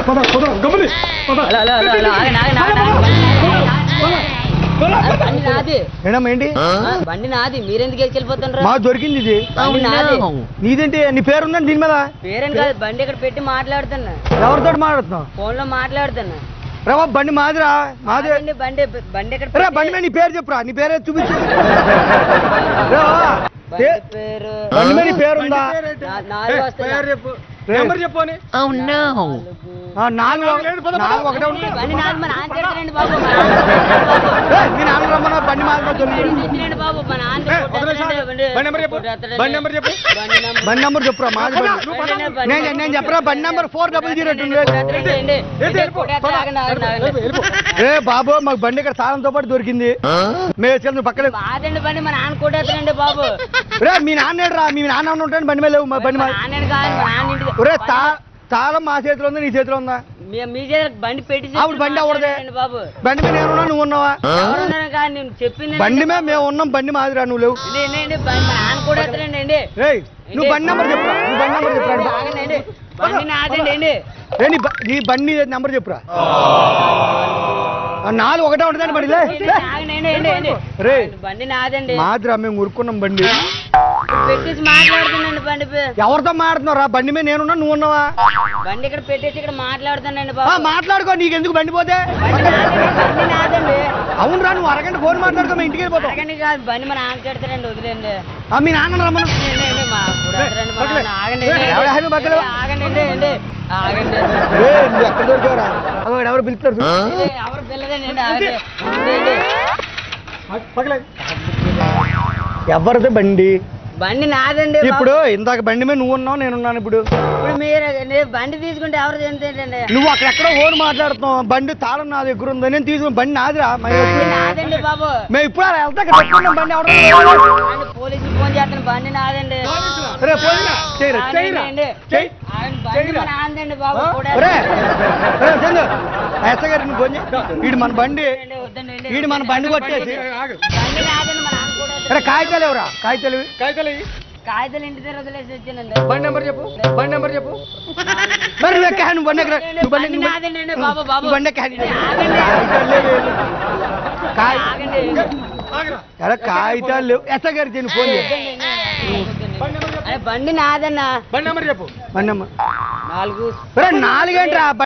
పద పద గమని పద హలో హలో హలో హలో ఆగండి ఆగండి ఆగండి బండి నాది మేడం ఏంటి ఆ, బండి నాది మీరెందుకు ఎక్కెళ్ళిపోతుండ్రు మాకు దొరికింది ఇది బండి నాది నీదేంటి నీ పేరుందని దీని మీద పేరెంట్ కాదు బండి ఇక్కడ పెట్టి మాట్లాడుతున్నా ఎవరితో మాట్లాడుతున్నావు ఫోన్ లో మాట్లాడుతున్నా రా బాబు, బండి మాదిరా మాదే బండి బండి బండి ఇక్కడ రా పెట్టి- బండి మీద నీ పేరు చెప్పురా నీ పేరే చూపించు రా, బండి ఏ- పేరు బండి మీద నీ పేరుందా నా- నాలుగు వస్తాయి పేరు చెప్పు రే. నెంబర్ చెప్పు అని ఆ, నాలుగు నాలుగు ఒకటే ఉంటుంది బండి నాది మా నాన్న తిడతాడండి బాబు మా నాన్న తిడతాడండి ఏ, మీ నాన్న రమ్మన్నా బండి మాదిరా తొలి తిడతాడండి బాబు మా నాన్న ఏ, వదిలేయ్ సార్. కొట్టేస్తాడండి. బండి నెంబర్ చెప్పు. కొట్టేస్తాడండి. బండి నెంబర్ చెప్పు. బండి నెంబర్ బండి నెంబర్ చెప్పురా మాది బండి బండి నెంబర్- నేను నేను చెప్పరా బండి number four double zero two కొట్టేస్తాడండి. ఏంటి? ఏంటి, వెళ్ళిపో. కొట్టేస్తాడు. ఆగండి, ఆగండి, ఆగండి. ఏ బాబు మాకు బండి ఇక్కడ తాళంతో పాటు దొరికింది మేము వచ్చి పక్కనే మాదండి బండి మా నాన్న కొట్టేస్తాడండి బాబు రే మీ నాన్న రా మీ నాన్న ఉంటాడు బండి మీద లేవు మా బండి మా మీద నాన్నని కాదు మా నాన్న ఇంటికి ఒరే తా తాళం మా చేతిలో ఉంది నీ చేతిలో ఉందా మీ- మీ చేత బండి పెట్టి ఆవిడ బండి ఎవరిదే? మాట్లాడండి బాబు బండి మీద నేను ఉన్నా నువ్వు ఉన్నావా ఎవరున్నారు కానీ నేను చెప్పింది బండి మీద మేము ఉన్నాం బండి మాదిరా నువ్వు లేవు ఏంటి, ఏంటి, ఏంటి, బండి మా నాన్న కొట్టేస్తాడండి ఏంటి రేయ్ నువ్వు బండి నెంబర్ చెప్పురా నువ్వు బండి నెంబర్ చెప్పురా ఆగండి ఏంటి బండి నాదండి ఏంటి ఏ నీ బ- నీ బండి నెంబర్ చెప్పురా ఆ నాలుగు ఒకటే ఉంటుందండి బండి లే ఏంటి, లే. ఆగండి ఏంటి, ఏంటి, ఏంటి. రే బండి నాదండి మాదిరా మేము ఉరుకున్నాం బండి పెట్టేసి మాట్లాడుతున్నాండి బండి పే- ఎవరితో మాట్లాడుతున్నారా బండి మీద నేనున్నా నువ్వు ఉన్నావా బండి ఇక్కడ పెట్టేసి ఇక్కడ మాట్లాడుతానండి ఆ, బాబు మాట్లాడుకో నీకు ఎందుకు బండి పోతే బండి నాదండి బండి నాదండి అవునురా నువ్వు అరగంట ఫోన్ మాట్లాడుకో మేము ఇంటికి వెళ్ళిపోతాం ఆగండి కాదు బండి మా నాన్న కడతారండి వదిలేండి ఆ, మీ నాన్న రమ్మను ఏంటి, ఏంటి, మా కొడతారండి మా నాన్న. ఆగండి ఏంటి, ఎవడ హైవే మధ్యలో? ఏంటి, ఆగండి ఏంటి, ఏంటి. ఆగండి రే నువ్వు ఎక్కడ దొరికావురా అగో ఈడ ఎవరు పిలుస్తారు చూడు. ఏంటి, ఎవరు పిల్లదండి ఏంటి, ఆగండి ఏంటి, ఏంటి. పక్కలే ఎవరిది బండి బండి నాదండి బాబు. ఇప్పుడు ఇందాక బండి మీద నువ్వు ఉన్నావు నేను ఉన్నాను ఇప్పుడు ఇప్పుడు మీరు నేను బండి తీసుకుంటే ఎవరు ఏంటండి నువ్వు అక్కడెక్కడో ఓన్ మాట్లాడుతున్నావు బండి తాళం నా దగ్గర ఉంది నేను తీసుకుని బండి నాదిరా మేము ఎప్పుడు- నాదండి బాబు మేము ఇప్పుడు అలా వెళ్తా ఇక్కడ పెట్టుకున్నాం బండి ఎవరు బండి పోలీసులు ఫోన్ చేస్తాను బండి నాదండి రే పోయిరా చేయరా ఆగండి, చేయరా ఏంటి. చెయ్యి ఆగండి, బండి మా నాన్నదండి బాబు కూడా రే రే చందు ఎస్ఐ గారు నువ్వు ఫోన్ చేయి వీడు మన బండి ఏంటి, వద్దండి, ఏంటి. వీడు మన బండి కొట్టేసి ఆగు బండి నాదండి మా నాన్న కూడా రే కాగితాలు ఎవరా కాగితాలు ఇవి. కాగితాలు ఇయ్యి. కాగితాలు ఇంటి దగ్గర వదిలేసి వచ్చానండి బండి నెంబర్ చెప్పు బండి నెంబర్ చెప్పు మరి నువ్వు ఎక్క నువ్వు బండి ఎక్కడ నువ్వు బండి బండి నువ్వు నాదండి బాబు బాబు నువ్వు బండి ఎక్క ఆగండి. కాగితాలు లేవు. కాగి ఆగండి ఆగరా ఎరా కాగితాలు లేవు ఎస్ఐ గారికి నేను ఫోన్ చేయి బండి నెంబర్ చెప్పు అరే బండి నాదన్నా బండి నెంబర్ చెప్పు బండి అమ్మ నాలుగు రే నాలుగేంట్రా